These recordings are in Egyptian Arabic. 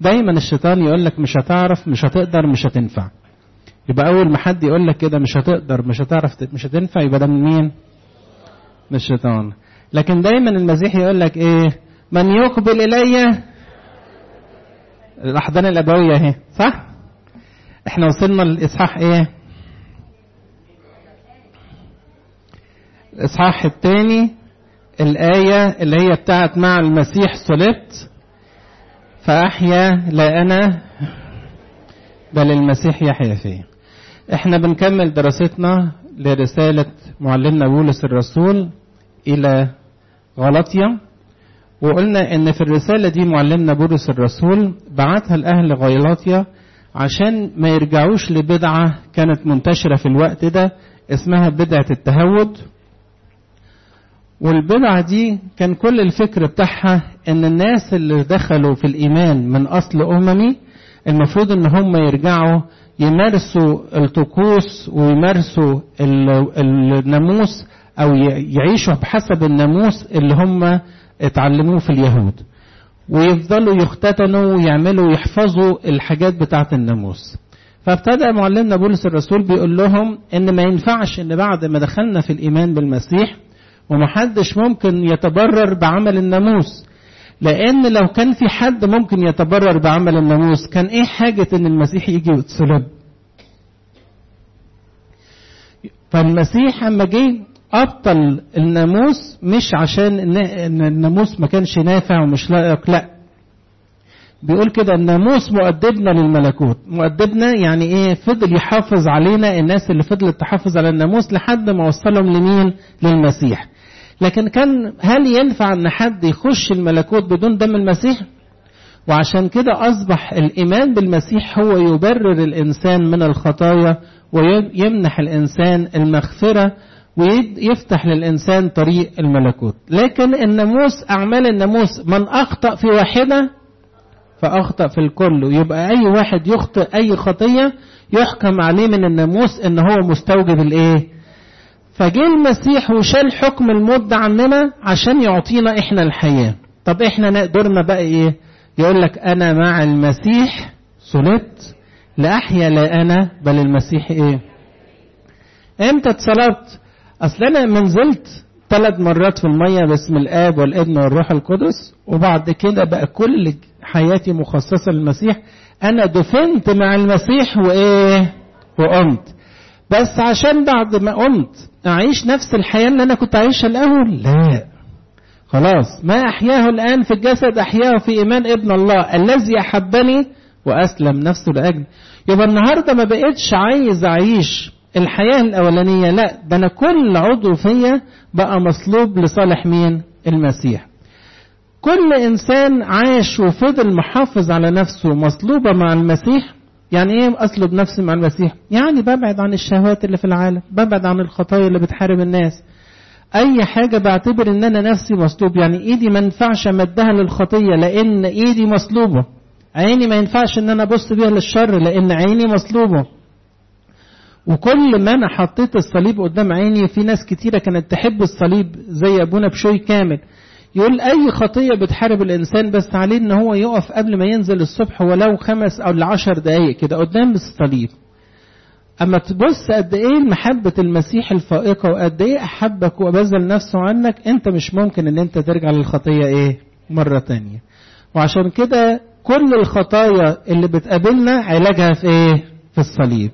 دايما الشيطان يقول لك مش هتعرف مش هتقدر مش هتنفع يبقى اول ما حد يقول لك كده مش هتقدر مش هتعرف مش هتنفع يبقى ده من مين من الشيطان لكن دايما المسيح يقول لك ايه من يقبل الي الاحضان الابويه اهي صح احنا وصلنا للاصحاح ايه الاصحاح الثاني الايه اللي هي بتاعت مع المسيح صلبت فاحيا لا انا بل المسيح يحيا فيه احنا بنكمل دراستنا لرساله معلمنا بولس الرسول الى غلطيا وقلنا ان في الرساله دي معلمنا بولس الرسول بعتها لاهل غيلاطيا عشان ما يرجعوش لبدعه كانت منتشره في الوقت ده اسمها بدعه التهود والبدعه دي كان كل الفكر بتاعها ان الناس اللي دخلوا في الايمان من اصل اممي المفروض ان هم يرجعوا يمارسوا الطقوس ويمارسوا الناموس او يعيشوا بحسب الناموس اللي هم اتعلموه في اليهود ويفضلوا يختتنوا ويعملوا يحفظوا الحاجات بتاعه الناموس فابتدأ معلمنا بولس الرسول بيقول لهم ان ما ينفعش ان بعد ما دخلنا في الايمان بالمسيح ومحدش ممكن يتبرر بعمل الناموس لان لو كان في حد ممكن يتبرر بعمل الناموس كان ايه حاجة ان المسيح يجي ويتصلب فالمسيح اما جه ابطل الناموس مش عشان ان الناموس ما كانش نافع ومش لائق لا بيقول كده الناموس مؤدبنا للملكوت مؤدبنا يعني ايه فضل يحافظ علينا الناس اللي فضلت تحافظ على الناموس لحد ما وصلهم لمين للمسيح لكن كان هل ينفع ان حد يخش الملكوت بدون دم المسيح وعشان كده اصبح الايمان بالمسيح هو يبرر الانسان من الخطايا ويمنح الانسان المغفره ويفتح للإنسان طريق الملكوت لكن الناموس أعمال الناموس من أخطأ في واحدة فأخطأ في الكل يبقى أي واحد يخطئ أي خطية يحكم عليه من الناموس إن هو مستوجب الإيه فجه المسيح وشال حكم الموت عننا عشان يعطينا إحنا الحياة طب إحنا دورنا بقى إيه يقول لك أنا مع المسيح صلبت لأحيا لا أنا بل المسيح إيه امتى اتصلبت اصل انا منزلت ثلاث مرات في الميه باسم الاب والابن والروح القدس وبعد كده بقى كل حياتي مخصصه للمسيح انا دفنت مع المسيح وايه وقمت بس عشان بعد ما قمت اعيش نفس الحياه اللي انا كنت عايشها الاول لا خلاص ما احياه الان في الجسد احياه في ايمان ابن الله الذي احبني واسلم نفسه لاجلي يبقى النهارده ما بقتش عايز اعيش الحياة الأولانية لا ده أنا كل عضو فيا بقى مصلوب لصالح مين المسيح كل إنسان عاش وفضل محافظ على نفسه مصلوبة مع المسيح يعني ايه اصلب نفسي مع المسيح يعني ببعد عن الشهوات اللي في العالم ببعد عن الخطايا اللي بتحارب الناس اي حاجه بعتبر ان انا نفسي مصلوب يعني ايدي ما ينفعش امدها للخطيه لان ايدي مصلوبه عيني ما ينفعش ان انا ابص بيها للشر لان عيني مصلوبه وكل ما انا حطيت الصليب قدام عيني في ناس كتيره كانت تحب الصليب زي ابونا بشوي كامل يقول اي خطيه بتحارب الانسان بس عليه ان هو يقف قبل ما ينزل الصبح ولو خمس او لعشر دقايق كده قدام الصليب اما تبص قد ايه محبه المسيح الفائقه وقد ايه احبك وبذل نفسه عنك انت مش ممكن ان انت ترجع للخطيه ايه مره تانية وعشان كده كل الخطايا اللي بتقابلنا علاجها في ايه في الصليب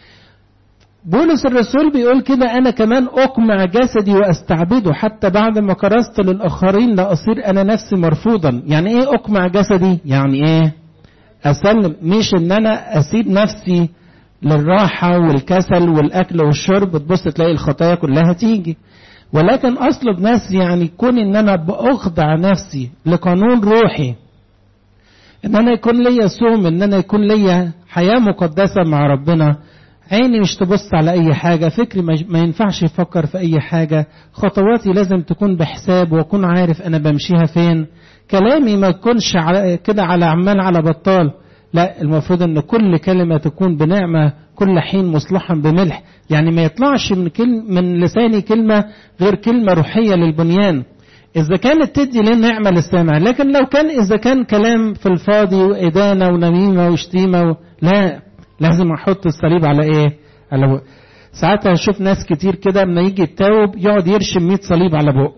بولس الرسول بيقول كده أنا كمان أقمع جسدي وأستعبده حتى بعد ما كرست للآخرين لأصير أنا نفسي مرفوضا يعني إيه أقمع جسدي يعني إيه أسلم مش إن أنا أسيب نفسي للراحة والكسل والأكل والشرب تبص تلاقي الخطايا كلها تيجي ولكن أصلب نفسي يعني كون إن أنا بأخضع نفسي لقانون روحي إن أنا يكون ليا صوم إن أنا يكون ليا حياة مقدسة مع ربنا عيني مش تبص على أي حاجة فكري ما ينفعش يفكر في أي حاجة خطواتي لازم تكون بحساب وأكون عارف أنا بمشيها فين كلامي ما يكونش على كده على عمال على بطال لا المفروض أن كل كلمة تكون بنعمة كل حين مصلحا بملح يعني ما يطلعش من, كل من لساني كلمة غير كلمة روحية للبنيان إذا كانت تدي للنعمة للسامع لكن لو كان إذا كان كلام في الفاضي وإدانة ونميمة وشتيمة و... لا لازم أحط الصليب على إيه؟ على بق. ساعات أشوف ناس كتير كده لما يجي يتاوب يقعد يرشم 100 صليب على بقه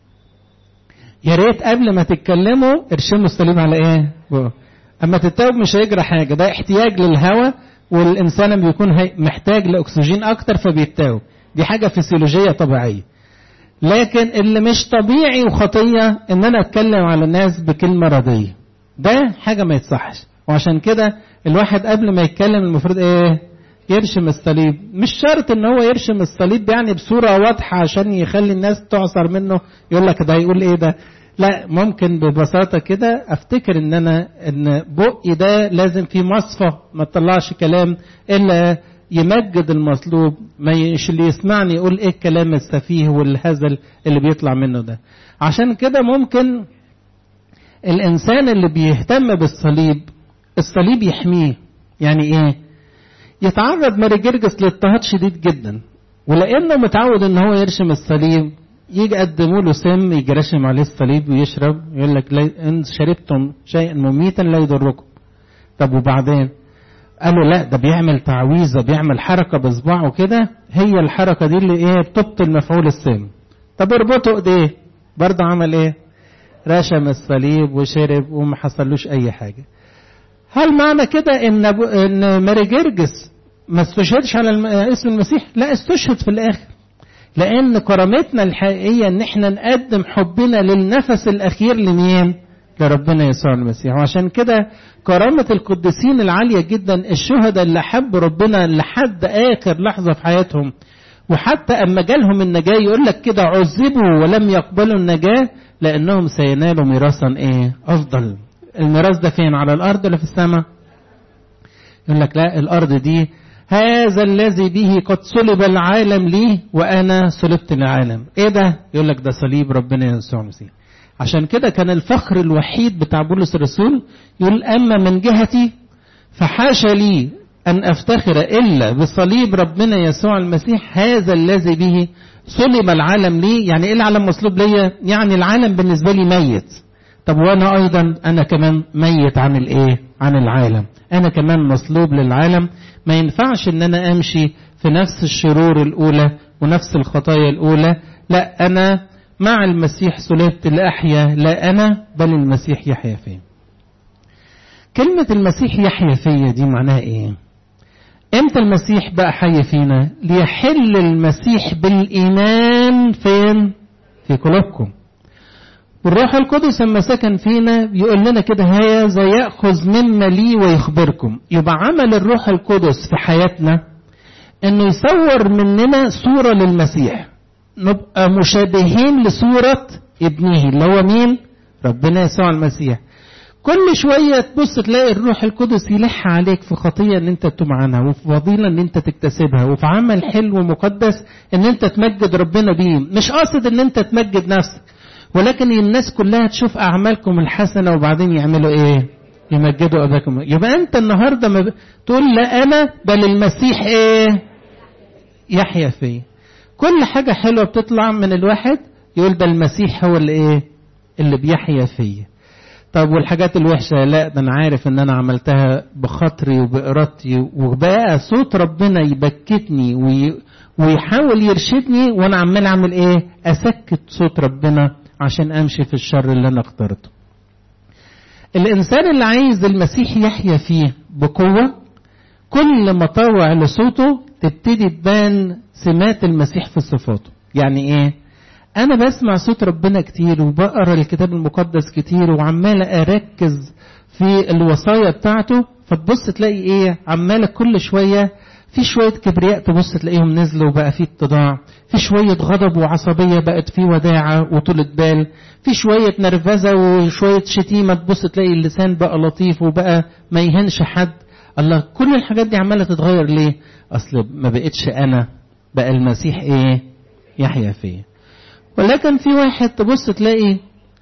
يا ريت قبل ما تتكلموا ارشموا الصليب على ايه؟ بقه. اما تتاوب مش هيجرى حاجه ده احتياج للهواء والانسان بيكون محتاج لاكسجين اكتر فبيتاوب دي حاجه فسيولوجيه طبيعيه لكن اللي مش طبيعي وخطيه ان انا اتكلم على الناس بكلمه رديه ده حاجه ما يتصحش وعشان كده الواحد قبل ما يتكلم المفروض ايه يرشم الصليب مش شرط ان هو يرشم الصليب يعني بصوره واضحه عشان يخلي الناس تعصر منه يقول لك ده هيقول ايه ده لا ممكن ببساطه كده افتكر ان انا ان بقي ده لازم فيه مصفى ما تطلعش كلام الا يمجد المطلوب ما يش اللي يسمعني يقول ايه الكلام السفيه والهزل اللي بيطلع منه ده عشان كده ممكن الانسان اللي بيهتم بالصليب الصليب يحميه يعني ايه يتعرض ماري جرجس لاضطهاد شديد جدا ولانه متعود ان هو يرشم الصليب يجي يقدموا له سم يجي رشم عليه الصليب ويشرب يقول لك ان شربتم شيئا مميتا لا يضركم طب وبعدين قالوا لا ده بيعمل تعويذه بيعمل حركه بصباعه كده هي الحركه دي اللي ايه بتبطل مفعول السم طب اربطوا ايديه برضه عمل ايه رشم الصليب وشرب وما حصلوش اي حاجه هل معنى كده ان ان ماري جرجس ما استشهدش على اسم المسيح لا استشهد في الاخر لان كرامتنا الحقيقيه ان احنا نقدم حبنا للنفس الاخير لمين لربنا يسوع المسيح وعشان كده كرامة القديسين العالية جدا الشهداء اللي حبوا ربنا لحد آخر لحظة في حياتهم وحتى أما جالهم النجاة يقول لك كده عذبوا ولم يقبلوا النجاة لأنهم سينالوا ميراثا إيه أفضل الميراث ده فين على الأرض ولا في السماء يقول لك لا الأرض دي هذا الذي به قد صلب العالم لي وأنا صلبت العالم إيه ده يقول لك ده صليب ربنا يسوع المسيح عشان كده كان الفخر الوحيد بتاع بولس الرسول يقول أما من جهتي فحاشا لي أن أفتخر إلا بصليب ربنا يسوع المسيح هذا الذي به صلب العالم لي يعني إيه العالم مصلوب ليا يعني العالم بالنسبة لي ميت طب وأنا أيضا أنا كمان ميت عن الإيه عن العالم أنا كمان مصلوب للعالم ما ينفعش إن أنا أمشي في نفس الشرور الأولى ونفس الخطايا الأولى لا أنا مع المسيح صلبت لأحيا لا أنا بل المسيح يحيا فيا كلمة المسيح يحيا فيا دي معناها إيه امتى المسيح بقى حي فينا ليحل المسيح بالإيمان فين في قلوبكم والروح القدس لما سكن فينا بيقول لنا كده هذا يأخذ مما لي ويخبركم يبقى عمل الروح القدس في حياتنا انه يصور مننا صورة للمسيح نبقى مشابهين لصورة ابنه اللي هو مين ربنا يسوع المسيح كل شوية تبص تلاقي الروح القدس يلح عليك في خطية ان انت تتوب عنها وفي فضيلة ان انت تكتسبها وفي عمل حلو ومقدس ان انت تمجد ربنا بيه مش قاصد ان انت تمجد نفسك ولكن الناس كلها تشوف اعمالكم الحسنة وبعدين يعملوا ايه يمجدوا اباكم يبقى انت النهاردة ما ب... تقول لا انا بل المسيح ايه يحيا فيه كل حاجة حلوة بتطلع من الواحد يقول ده المسيح هو اللي ايه اللي بيحيا فيا طب والحاجات الوحشة لا ده أنا عارف إن أنا عملتها بخاطري وبإرادتي وبقى صوت ربنا يبكتني وي ويحاول يرشدني وأنا عمال أعمل إيه؟ أسكت صوت ربنا عشان أمشي في الشر اللي أنا اخترته. الإنسان اللي عايز المسيح يحيا فيه بقوة كل ما طوع لصوته تبتدي تبان سمات المسيح في صفاته. يعني إيه؟ أنا بسمع صوت ربنا كتير وبقرا الكتاب المقدس كتير وعمال أركز في الوصايا بتاعته فتبص تلاقي إيه عمالة كل شوية في شوية كبرياء تبص تلاقيهم نزلوا وبقى في اتضاع في شوية غضب وعصبية بقت في وداعة وطولة بال في شوية نرفزة وشوية شتيمة تبص تلاقي اللسان بقى لطيف وبقى ما يهنش حد الله كل الحاجات دي عمالة تتغير ليه أصل ما بقتش أنا بقى المسيح إيه يحيا فيه ولكن في واحد تبص تلاقي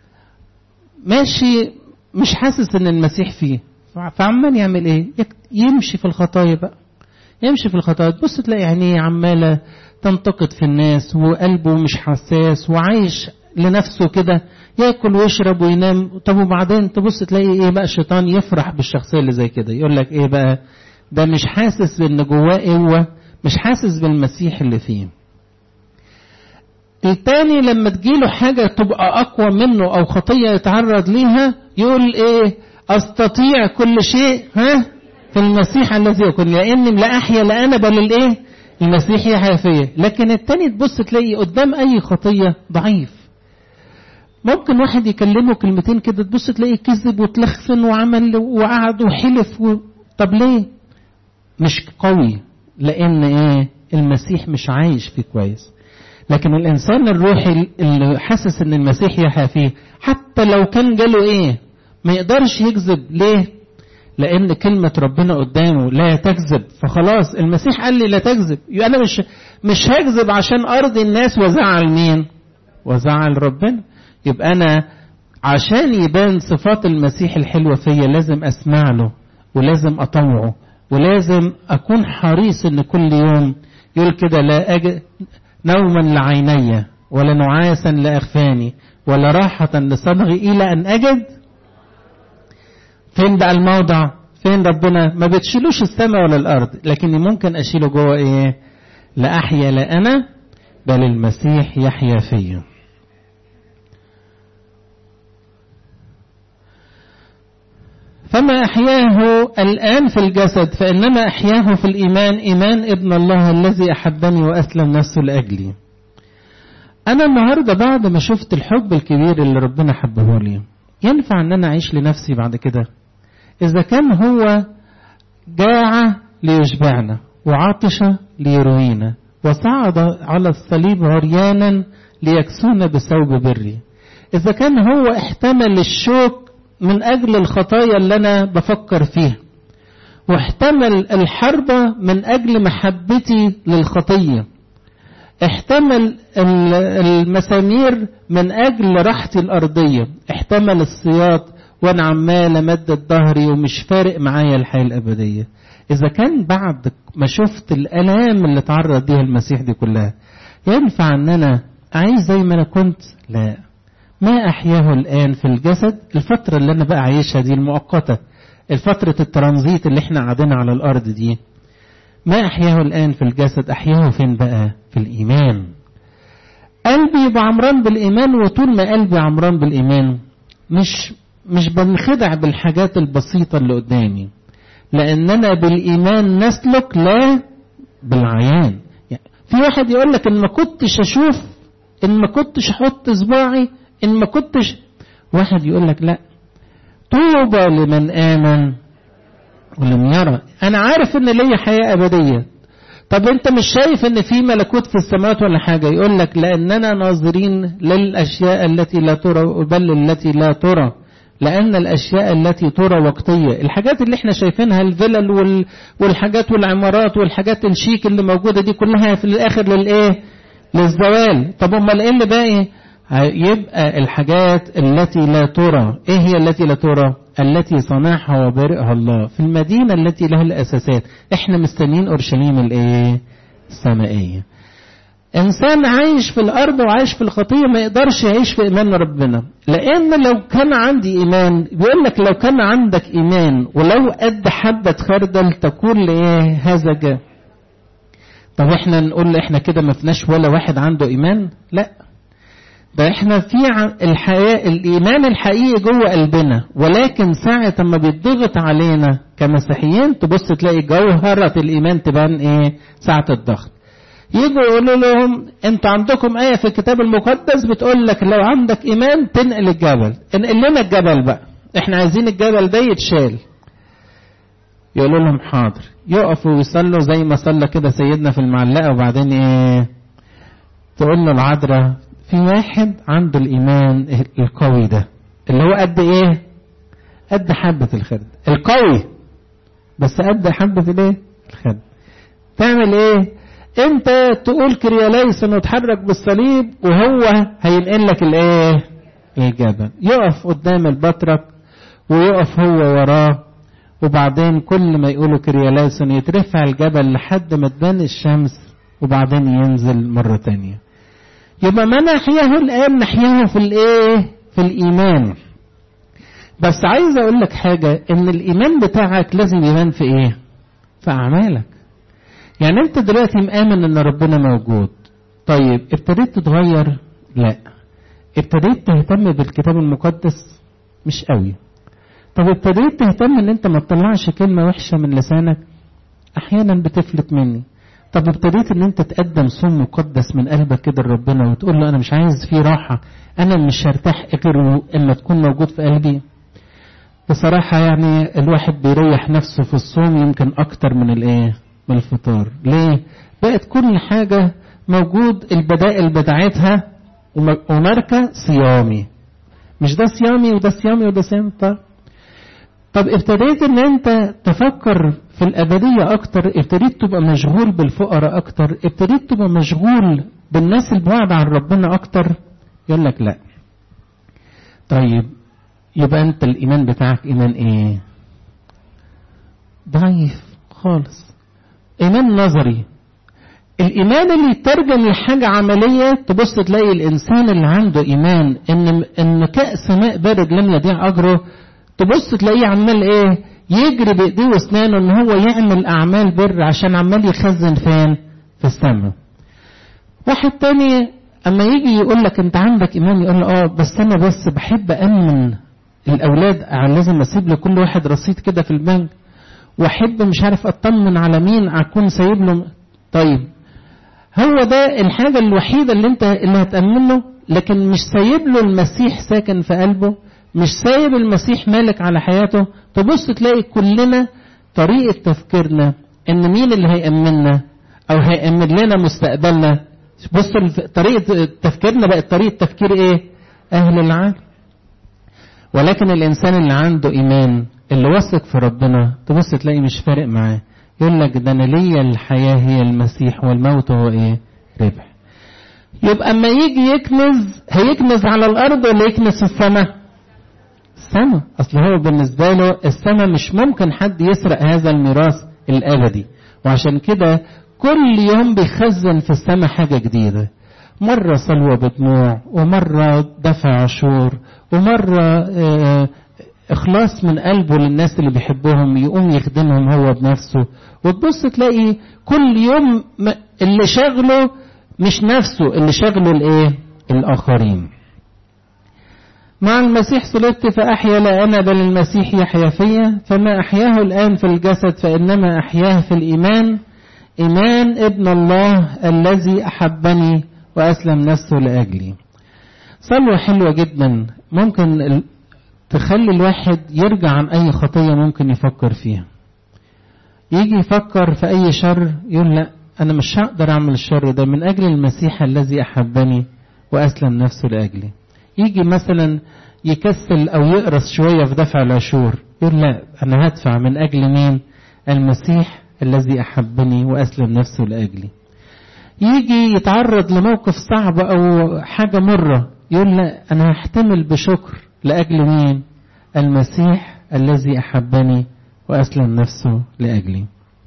ماشي مش حاسس ان المسيح فيه فعمال يعمل ايه يمشي في الخطايا بقى يمشي في الخطايا تبص تلاقي عينيه عمالة تنتقد في الناس وقلبه مش حساس وعايش لنفسه كده ياكل ويشرب وينام طب وبعدين تبص تلاقي ايه بقى الشيطان يفرح بالشخصيه اللي زي كده يقول لك ايه بقى ده مش حاسس بان جواه قوه مش حاسس بالمسيح اللي فيه التاني لما تجيله حاجة تبقى أقوى منه أو خطية يتعرض ليها يقول إيه أستطيع كل شيء ها في المسيح الذي يكون لأني لا أحيا لا أنا بل الإيه المسيح يحيا فيا لكن التاني تبص تلاقي قدام أي خطية ضعيف ممكن واحد يكلمه كلمتين كده تبص تلاقي كذب وتلخفن وعمل وقعد وحلف و... طب ليه مش قوي لأن إيه المسيح مش عايش فيه كويس لكن الانسان الروحي اللي حاسس ان المسيح يحيا فيه حتى لو كان جاله ايه ما يقدرش يكذب ليه لان كلمة ربنا قدامه لا تكذب فخلاص المسيح قال لي لا تكذب انا مش مش هكذب عشان ارضي الناس وازعل مين وازعل ربنا يبقى انا عشان يبان صفات المسيح الحلوة فيا لازم اسمع له ولازم اطوعه ولازم اكون حريص ان كل يوم يقول كده لا أجد نوما لعيني ولا نعاسا لأخفاني ولا راحة لصدغي إلى أن أجد فين بقى الموضع فين ربنا ما بتشيلوش السماء ولا الأرض لكني ممكن أشيله جوه إيه لا أحيا لا أنا بل المسيح يحيا فيا فما أحياه الآن في الجسد فإنما أحياه في الإيمان إيمان ابن الله الذي أحبني وأسلم نفسه لأجلي أنا النهاردة بعد ما شفت الحب الكبير اللي ربنا حبه لي ينفع أن أنا أعيش لنفسي بعد كده إذا كان هو جاع ليشبعنا وعطش ليروينا وصعد على الصليب عريانا ليكسونا بثوب بري إذا كان هو احتمل الشوك من أجل الخطايا اللي أنا بفكر فيها واحتمل الحرب من أجل محبتي للخطية احتمل المسامير من أجل راحتي الأرضية احتمل السياط وأنا عمال أمدد ظهري ومش فارق معايا الحياة الأبدية إذا كان بعد ما شفت الآلام اللي تعرض ليها المسيح دي كلها ينفع أن أنا أعيش زي ما أنا كنت؟ لا ما أحياه الآن في الجسد الفترة اللي أنا بقى عايشها دي المؤقتة الفترة الترانزيت اللي احنا قاعدين على الأرض دي ما أحياه الآن في الجسد أحياه فين بقى في الإيمان قلبي يبقى عمران بالإيمان وطول ما قلبي عمران بالإيمان مش مش بنخدع بالحاجات البسيطة اللي قدامي لأننا بالإيمان نسلك لا بالعيان يعني في واحد يقول لك إن ما كنتش أشوف إن ما كنتش أحط صباعي إن ما كنتش واحد يقول لك لا طوبى لمن آمن ولم يرى أنا عارف إن ليا حياة أبدية طب أنت مش شايف إن في ملكوت في السماوات ولا حاجة يقول لك لأننا ناظرين للأشياء التي لا ترى بل التي لا ترى لأن الأشياء التي ترى وقتية الحاجات اللي احنا شايفينها الفلل وال... والحاجات والعمارات والحاجات الشيك اللي موجودة دي كلها في الآخر للإيه للزوال طب أمال إيه اللي باقي يبقى الحاجات التي لا ترى ايه هي التي لا ترى التي صنعها وبارئها الله في المدينة التي لها الأساسات احنا مستنيين أورشليم الايه السمائية إنسان عايش في الأرض وعايش في الخطية ما يقدرش يعيش في إيمان ربنا لأن لو كان عندي إيمان بيقول لك لو كان عندك إيمان ولو قد حبة خردل تكون لإيه هذا جاء طب احنا نقول احنا كده ما فيناش ولا واحد عنده إيمان لا ده احنا في الحياة الإيمان الحقيقي جوه قلبنا ولكن ساعة ما بيتضغط علينا كمسيحيين تبص تلاقي جوهرة الإيمان تبان إيه ساعة الضغط يجوا يقولوا لهم انتوا عندكم آية في الكتاب المقدس بتقول لك لو عندك إيمان تنقل الجبل انقل لنا الجبل بقى احنا عايزين الجبل ده يتشال يقولوا لهم حاضر يقفوا ويصلوا زي ما صلى كده سيدنا في المعلقة وبعدين ايه تقول له العذراء في واحد عنده الإيمان القوي ده اللي هو قد إيه؟ قد حبة الخرد القوي بس قد حبة الإيه؟ الخرد تعمل إيه؟ أنت تقول كرياليسون وتحرك بالصليب وهو هينقل لك الإيه؟ الجبل يقف قدام البطرك ويقف هو وراه وبعدين كل ما يقولوا كرياليسون يترفع الجبل لحد ما تبان الشمس وبعدين ينزل مرة تانية يبقى ما نحياه الآن نحياه في الإيه؟ في الإيمان بس عايز أقول لك حاجة إن الإيمان بتاعك لازم يبان في إيه؟ في أعمالك يعني أنت دلوقتي مآمن إن ربنا موجود طيب ابتديت تتغير؟ لا ابتديت تهتم بالكتاب المقدس؟ مش قوي طب ابتديت تهتم ان انت ما تطلعش كلمة وحشة من لسانك احيانا بتفلت مني طب ابتديت ان انت تقدم صوم مقدس من قلبك كده لربنا وتقول له انا مش عايز فيه راحة انا مش هرتاح غير اما تكون موجود في قلبي بصراحة يعني الواحد بيريح نفسه في الصوم يمكن اكتر من الايه من الفطار ليه بقت كل حاجة موجود البدائل بتاعتها وماركة صيامي مش ده صيامي وده صيامي وده صيامي طب طب ابتديت ان انت تفكر في الابدية اكتر ابتديت تبقى مشغول بالفقراء اكتر ابتديت تبقى مشغول بالناس البعد عن ربنا اكتر يقول لك لا طيب يبقى انت الايمان بتاعك ايمان ايه ضعيف خالص ايمان نظري الايمان اللي يترجم لحاجة عملية تبص تلاقي الانسان اللي عنده ايمان ان ان كأس ماء بارد لم يضيع اجره تبص تلاقيه عمال ايه يجري بايديه واسنانه ان هو يعمل اعمال بر عشان عمال يخزن فين في السماء واحد تاني اما يجي يقول لك انت عندك ايمان يقول له اه بس انا بس بحب امن الاولاد لازم اسيب لكل واحد رصيد كده في البنك واحب مش عارف اطمن على مين اكون سايب له طيب هو ده الحاجة الوحيدة اللي انت اللي هتأمن له لكن مش سايب له المسيح ساكن في قلبه مش سايب المسيح مالك على حياته تبص تلاقي كلنا طريقة تفكيرنا ان مين اللي هيأمننا او هيأمن لنا مستقبلنا بص طريقة تفكيرنا بقت طريقة تفكير ايه اهل العالم ولكن الانسان اللي عنده ايمان اللي واثق في ربنا تبص تلاقي مش فارق معاه يقول لك ده انا ليا الحياة هي المسيح والموت هو ايه ربح يبقى اما يجي يكنز هيكنز على الارض ولا يكنز في السماء السماء اصل هو بالنسبة له السماء مش ممكن حد يسرق هذا الميراث الابدي وعشان كده كل يوم بيخزن في السماء حاجة جديدة مرة صلوة بدموع ومرة دفع عشور ومرة اه اخلاص من قلبه للناس اللي بيحبهم يقوم يخدمهم هو بنفسه وتبص تلاقي كل يوم اللي شغله مش نفسه اللي شغله الايه الاخرين مع المسيح صلبت فأحيا لا أنا بل المسيح يحيا فيا فما أحياه الآن في الجسد فإنما أحياه في الإيمان إيمان ابن الله الذي أحبني وأسلم نفسه لأجلي صلوة حلوة جدا ممكن تخلي الواحد يرجع عن أي خطية ممكن يفكر فيها يجي يفكر في أي شر يقول لا أنا مش هقدر أعمل الشر ده من أجل المسيح الذي أحبني وأسلم نفسه لأجلي يجي مثلا يكسل أو يقرص شوية في دفع العشور يقول لا أنا هدفع من أجل مين المسيح الذي أحبني وأسلم نفسه لأجلي يجي يتعرض لموقف صعب أو حاجة مرة يقول لا أنا هحتمل بشكر لأجل مين المسيح الذي أحبني وأسلم نفسه لأجلي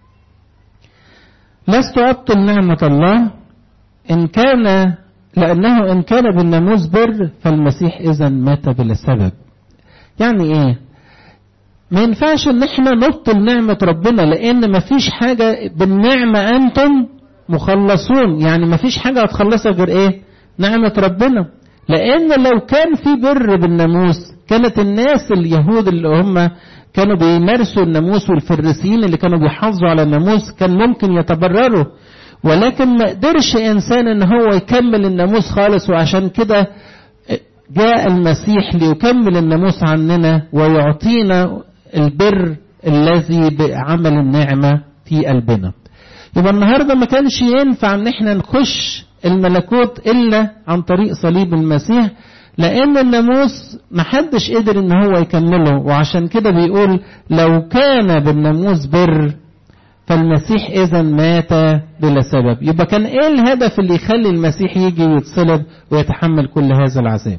لست أبطل نعمة الله إن كان لأنه إن كان بالناموس بر فالمسيح إذا مات بلا سبب يعني إيه ما ينفعش ان احنا نبطل نعمة ربنا لان ما فيش حاجة بالنعمة انتم مخلصون يعني ما فيش حاجة هتخلصها غير ايه نعمة ربنا لان لو كان في بر بالناموس كانت الناس اليهود اللي هم كانوا بيمارسوا الناموس والفريسيين اللي كانوا بيحافظوا على الناموس كان ممكن يتبرروا ولكن ما قدرش انسان ان هو يكمل الناموس خالص وعشان كده جاء المسيح ليكمل الناموس عننا ويعطينا البر الذي بعمل النعمة في قلبنا يبقى النهاردة ما كانش ينفع ان احنا نخش الملكوت الا عن طريق صليب المسيح لان الناموس محدش قدر ان هو يكمله وعشان كده بيقول لو كان بالناموس بر فالمسيح اذا مات بلا سبب يبقى كان ايه الهدف اللي يخلي المسيح يجي ويتصلب ويتحمل كل هذا العذاب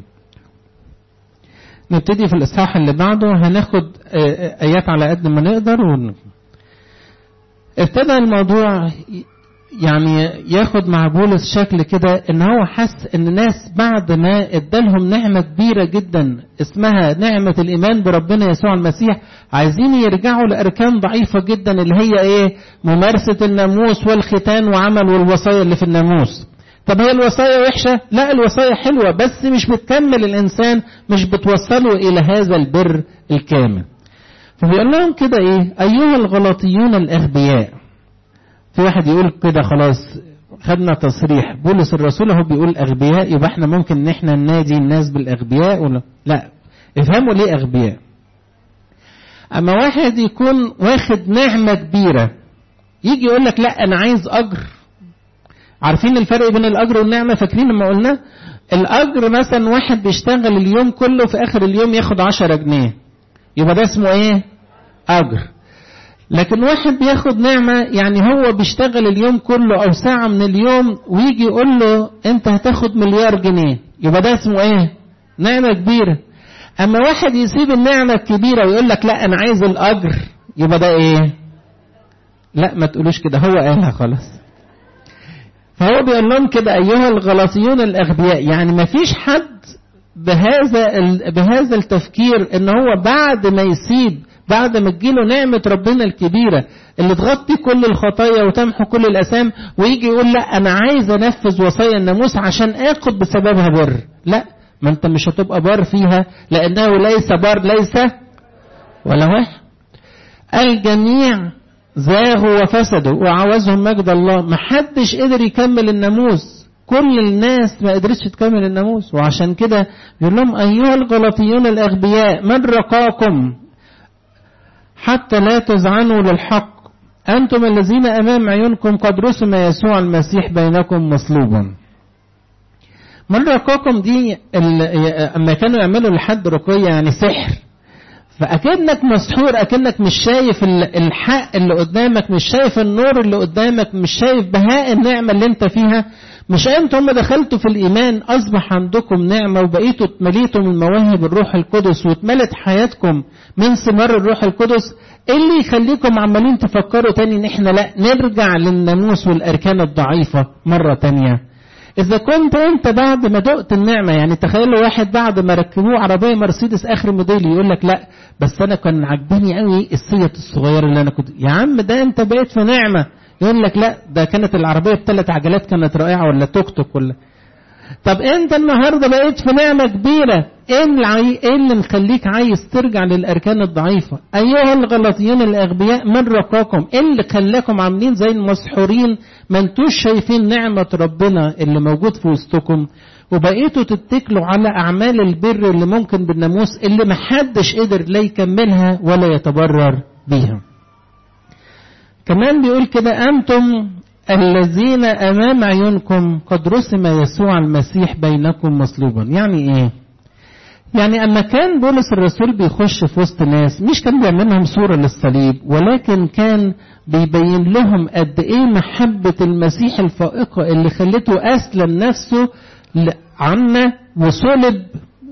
نبتدي في الإصحاح اللي بعده هناخد آيات على قد ما نقدر ون... ابتدى الموضوع يعني ياخد مع بولس شكل كده ان هو حس ان الناس بعد ما ادالهم نعمة كبيرة جدا اسمها نعمة الايمان بربنا يسوع المسيح عايزين يرجعوا لاركان ضعيفة جدا اللي هي ايه ممارسة الناموس والختان وعمل والوصايا اللي في الناموس طب هي الوصايا وحشة لا الوصايا حلوة بس مش بتكمل الانسان مش بتوصله الى هذا البر الكامل فبيقول لهم كده ايه ايها الغلاطيون الاغبياء في واحد يقول كده خلاص خدنا تصريح بولس الرسول هو بيقول اغبياء يبقى احنا ممكن ان احنا ننادي الناس بالاغبياء ولا لا افهموا ليه اغبياء اما واحد يكون واخد نعمة كبيرة يجي يقول لك لا انا عايز اجر عارفين الفرق بين الاجر والنعمة فاكرين لما قلنا الاجر مثلا واحد بيشتغل اليوم كله في اخر اليوم ياخد عشرة جنيه يبقى ده اسمه ايه اجر لكن واحد بياخد نعمة يعني هو بيشتغل اليوم كله أو ساعة من اليوم ويجي يقول له أنت هتاخد مليار جنيه يبقى ده اسمه إيه؟ نعمة كبيرة. أما واحد يسيب النعمة الكبيرة ويقول لك لا أنا عايز الأجر يبقى ده إيه؟ لا ما تقولوش كده هو قالها خلاص. فهو بيقول لهم كده أيها الغلاطيون الأغبياء يعني ما فيش حد بهذا بهذا التفكير ان هو بعد ما يسيب بعد ما تجيله نعمة ربنا الكبيرة اللي تغطي كل الخطايا وتمحو كل الأسام ويجي يقول لا أنا عايز أنفذ وصايا الناموس عشان آخد بسببها بر لا ما أنت مش هتبقى بار فيها لأنه ليس بار ليس ولا واحد الجميع زاغوا وفسدوا وعوزهم مجد الله ما حدش قدر يكمل الناموس كل الناس ما قدرتش تكمل الناموس وعشان كده يقول لهم أيها الغلطيون الأغبياء من رقاكم حتى لا تزعنوا للحق أنتم الذين أمام عيونكم قد رسم يسوع المسيح بينكم مصلوبا من رقاكم دي أما كانوا يعملوا لحد رقية يعني سحر فأكنك مسحور أكنك مش شايف الحق اللي قدامك مش شايف النور اللي قدامك مش شايف بهاء النعمة اللي انت فيها مش انتم دخلتوا في الإيمان أصبح عندكم نعمة وبقيتوا اتمليتوا من مواهب الروح القدس واتملت حياتكم من ثمار الروح القدس ايه اللي يخليكم عمالين تفكروا تاني ان احنا لا نرجع للناموس والأركان الضعيفة مرة تانية إذا كنت أنت بعد ما دقت النعمة يعني تخيلوا واحد بعد ما ركبوه عربية مرسيدس آخر موديل يقول لك لا بس أنا كان عجباني قوي السيت الصغيرة اللي أنا كنت يا عم ده أنت بقيت في نعمة يقول لك لا ده كانت العربية بثلاث عجلات كانت رائعة ولا توك توك ولا طب أنت النهاردة بقيت في نعمة كبيرة إيه اللي, إيه اللي مخليك عايز ترجع للأركان الضعيفة أيها الغلطيين الأغبياء من رقاكم إيه اللي خلاكم عاملين زي المسحورين ما انتوش شايفين نعمة ربنا اللي موجود في وسطكم وبقيتوا تتكلوا على أعمال البر اللي ممكن بالناموس اللي محدش قدر لا يكملها ولا يتبرر بيها كمان بيقول كده أنتم الذين أمام عيونكم قد رسم يسوع المسيح بينكم مصلوبا يعني إيه يعني أما كان بولس الرسول بيخش في وسط ناس مش كان بيعمل لهم صورة للصليب ولكن كان بيبين لهم قد إيه محبة المسيح الفائقة اللي خلته أسلم نفسه عنا وصلب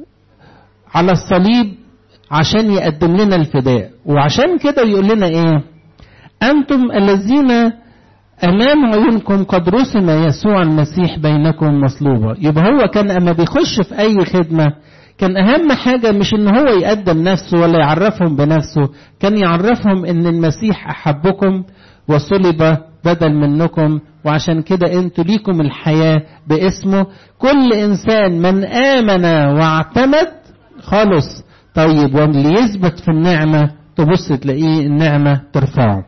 على الصليب عشان يقدم لنا الفداء وعشان كده يقول لنا إيه أنتم الذين أمام عيونكم قد رسم يسوع المسيح بينكم مصلوبا يبقى هو كان أما بيخش في أي خدمة كان أهم حاجة مش إن هو يقدم نفسه ولا يعرفهم بنفسه كان يعرفهم إن المسيح أحبكم وصلب بدل منكم وعشان كده انتوا ليكم الحياة باسمه كل إنسان من آمن واعتمد خلص طيب واللي يثبت في النعمة تبص تلاقيه النعمة ترفعه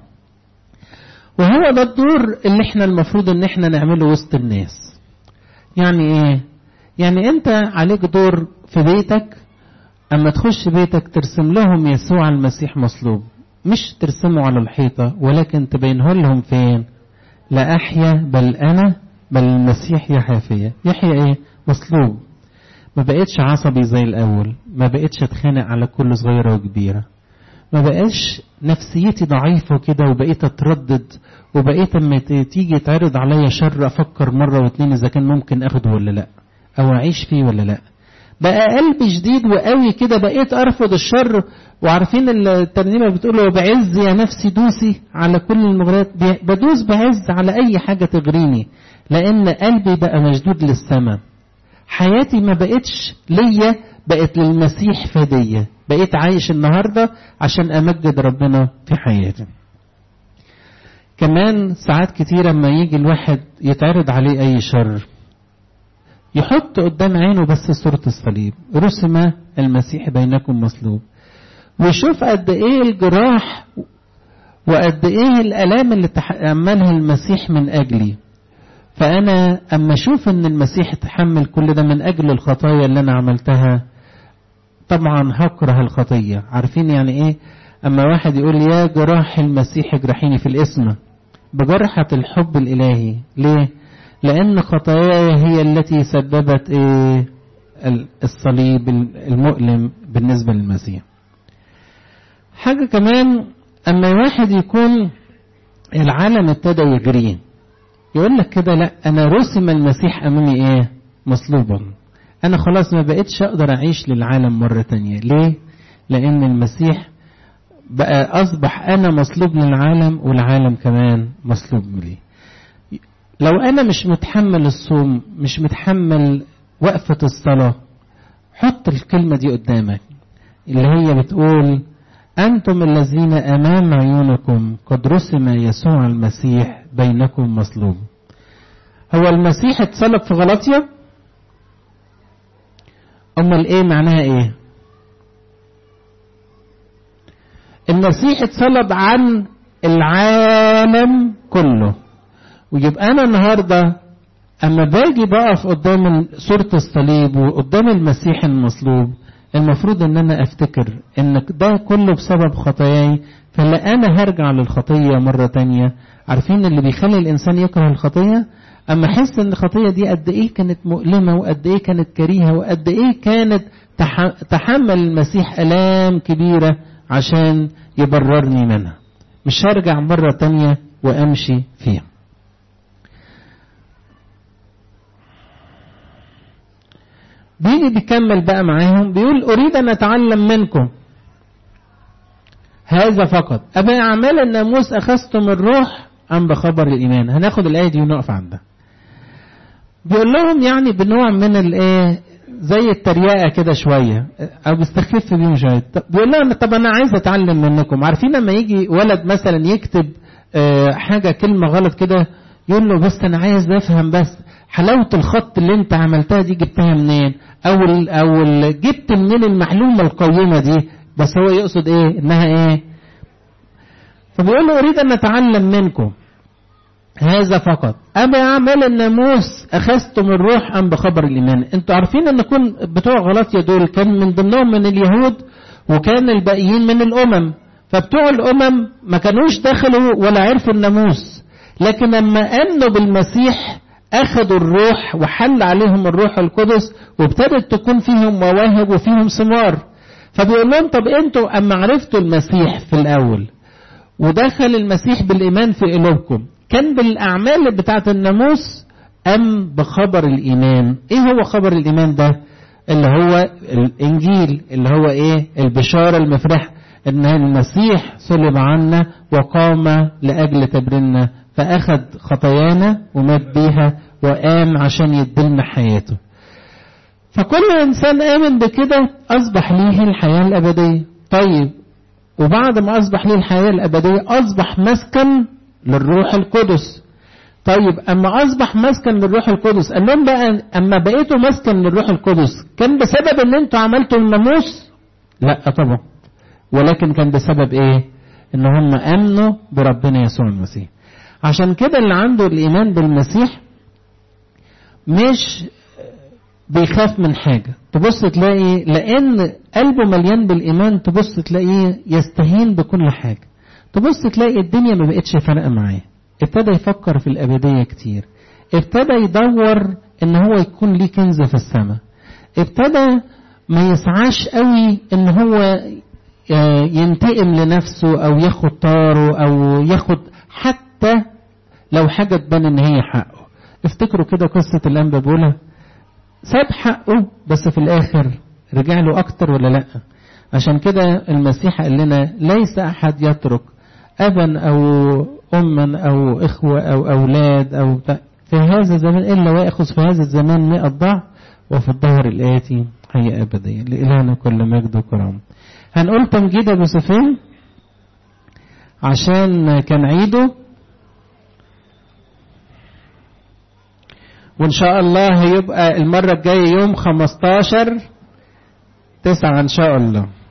وهو ده الدور اللي احنا المفروض ان احنا نعمله وسط الناس يعني ايه يعني انت عليك دور في بيتك اما تخش بيتك ترسم لهم يسوع المسيح مصلوب مش ترسمه على الحيطة ولكن تبينه لهم فين لا أحيا بل أنا بل المسيح يحيا فيا يحيا إيه مصلوب ما بقتش عصبي زي الأول ما بقتش أتخانق على كل صغيرة وكبيرة ما بقاش نفسيتي ضعيفة كده وبقيت أتردد وبقيت أما تيجي تعرض عليا شر أفكر مرة واتنين إذا كان ممكن أخده ولا لأ أو أعيش فيه ولا لأ بقى قلبي شديد وقوي كده بقيت ارفض الشر وعارفين الترنيمه بتقول له بعز يا نفسي دوسي على كل المغريات بدوس بعز على اي حاجه تغريني لان قلبي بقى مشدود للسماء حياتي ما بقتش ليا بقت للمسيح فديه بقيت عايش النهارده عشان امجد ربنا في حياتي كمان ساعات كتيرة لما يجي الواحد يتعرض عليه أي شر يحط قدام عينه بس صورة الصليب رسم المسيح بينكم مصلوب ويشوف قد ايه الجراح وقد ايه الالام اللي تحملها المسيح من اجلي فانا اما اشوف ان المسيح تحمل كل ده من اجل الخطايا اللي انا عملتها طبعا هكره الخطيه عارفين يعني ايه اما واحد يقول يا جراح المسيح اجرحيني في الاسم بجرحة الحب الالهي ليه لان خطاياي هي التي سببت ايه الصليب المؤلم بالنسبة للمسيح حاجة كمان اما واحد يكون العالم ابتدى يجريه يقول لك كده لا انا رسم المسيح امامي ايه مصلوبا انا خلاص ما بقتش اقدر اعيش للعالم مرة تانية ليه لان المسيح بقى اصبح انا مصلوب للعالم والعالم كمان مصلوب لي لو انا مش متحمل الصوم مش متحمل وقفة الصلاة حط الكلمة دي قدامك اللي هي بتقول أنتم الذين أمام عيونكم قد رسم يسوع المسيح بينكم مصلوب هو المسيح اتصلب في غلطية أمال إيه معناها إيه المسيح اتصلب عن العالم كله ويبقى أنا النهاردة أما باجي بقف قدام صورة الصليب وقدام المسيح المصلوب المفروض ان انا افتكر ان ده كله بسبب خطاياي فلا انا هرجع للخطية مرة تانية عارفين اللي بيخلي الانسان يكره الخطية اما احس ان الخطية دي قد ايه كانت مؤلمة وقد ايه كانت كريهة وقد ايه كانت تحمل المسيح الام كبيرة عشان يبررني منها مش هرجع مرة تانية وامشي فيها بيجي بيكمل بقى معاهم بيقول أريد أن أتعلم منكم هذا فقط أبا أعمال الناموس أخذتم الروح أم بخبر الإيمان هناخد الآية دي ونقف عندها بيقول لهم يعني بنوع من الإيه زي التريقة كده شوية أو بيستخف بيهم شوية بيقول لهم طب أنا عايز أتعلم منكم عارفين لما يجي ولد مثلا يكتب حاجة كلمة غلط كده يقول له بس أنا عايز أفهم بس حلاوة الخط اللي أنت عملتها دي جبتها منين؟ او ال او ال جبت منين المعلومه القيمه دي بس هو يقصد ايه انها ايه فبيقول له اريد ان اتعلم منكم هذا فقط أبا أعمال الناموس أخذتم الروح أم بخبر الإيمان أنتوا عارفين أن كون بتوع غلطية دول كان من ضمنهم من اليهود وكان الباقيين من الأمم فبتوع الأمم ما كانوش دخلوا ولا عرفوا الناموس لكن لما آمنوا بالمسيح أخذوا الروح وحل عليهم الروح القدس وابتدت تكون فيهم مواهب وفيهم ثمار فبيقول لهم طب انتوا أما عرفتوا المسيح في الأول ودخل المسيح بالإيمان في قلوبكم كان بالأعمال بتاعة الناموس أم بخبر الإيمان إيه هو خبر الإيمان ده اللي هو الإنجيل اللي هو إيه البشارة المفرحة إن المسيح صلب عنا وقام لأجل تبرنا فأخذ خطايانا ومات بيها وقام عشان يدلنا حياته فكل إنسان آمن بكده أصبح ليه الحياة الأبدية طيب وبعد ما أصبح ليه الحياة الأبدية أصبح مسكن للروح القدس طيب أما أصبح مسكن للروح القدس قال لهم بقى أما بقيتوا مسكن للروح القدس كان بسبب إن أنتوا عملتوا الناموس؟ لا طبعا ولكن كان بسبب إيه؟ إن هم آمنوا بربنا يسوع المسيح عشان كده اللي عنده الإيمان بالمسيح مش بيخاف من حاجة تبص تلاقي لأن قلبه مليان بالإيمان تبص تلاقيه يستهين بكل حاجة تبص تلاقي الدنيا ما بقتش فارقة معاه ابتدى يفكر في الأبدية كتير ابتدى يدور ان هو يكون ليه كنز في السماء ابتدى ما يسعاش قوي ان هو ينتقم لنفسه او ياخد طاره او ياخد حتى لو حاجة تبان ان هي حقه افتكروا كده قصة الانبا بولا ساب حقه بس في الآخر رجع له أكتر ولا لأ عشان كده المسيح قال لنا ليس أحد يترك أبا أو أما أو إخوة أو أولاد أو في هذا الزمان إلا ويأخذ في هذا الزمان مئة ضعف وفي الظهر الآتي حياة أبدية لإلهنا كل مجد وكرم هنقول تمجيد أبو سفين عشان كان عيده وإن شاء الله هيبقى المرة الجاية يوم 15 تسعة إن شاء الله